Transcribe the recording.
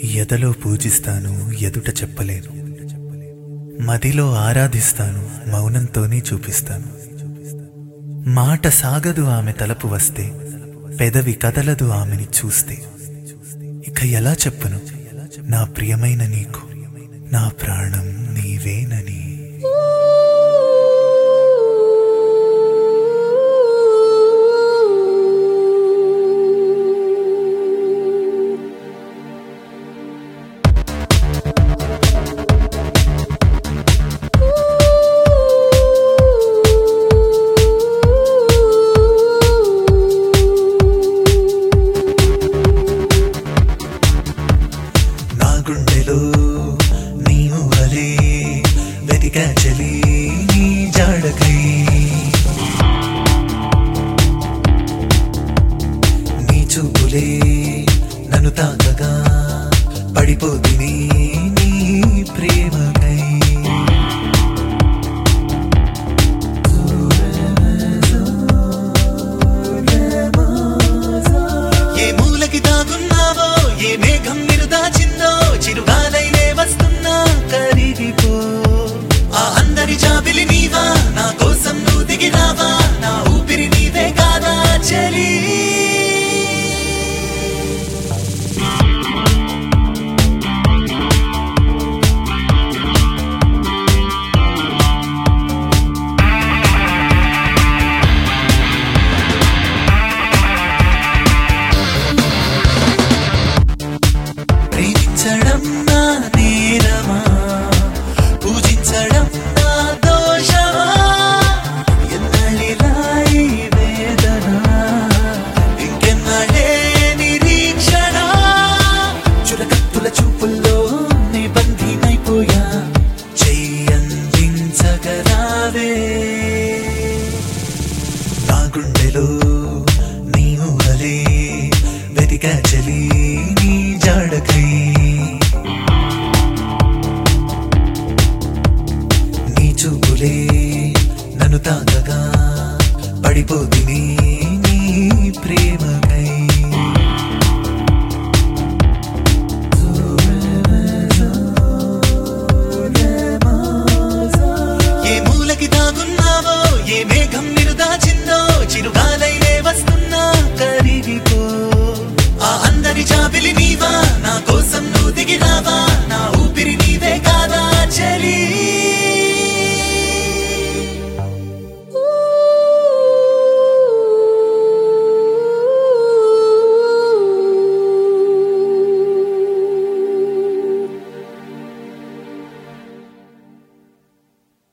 ఎదలో పూజిస్తాను ఎదుట చెప్పలేను మదిలో ఆరాధిస్తాను మౌనంతోనే చూపిస్తాను మాట సాగదు ఆమె తలపు వస్తే పెదవి కదలదు ఆమెని చూస్తే ఇక ఎలా చెప్పను నా ప్రియమైన నీకు నా ప్రాణం నీవేనని నా గుండెలో నీ ఊహలే వెతికా చలి నీ జాడకై నీ చూపులే నన్ను తాకగా పడిపోతిని నీ ప్రేమకై ఏ మూలకి దాగున్నావో ఏ మేఘం మీరు దాచిందో చిరుగాలైలే వస్తున్నా కరిగిపో ఆ అందరి జాబిలి నీవా నా కోసం నువ్వు దిగిరావా నా ఊపిరి నీవే కాదా చలి ప్రేమించడం నా నేరమా పూజించడం నా దోషమా ఎన్నడిలా ఈ వేదన ఇంకెన్నడే నిరీక్షణ చురకత్తుల చూపుల్లో నీ బందీనైపోయా చెయ్యందించగరావే నా గుండెలో నీ ఊహలే వెతికా చలి నీ జాడకై నీ చూపులే నన్ను తాకగా పడిపోతిని నీ ప్రేమకై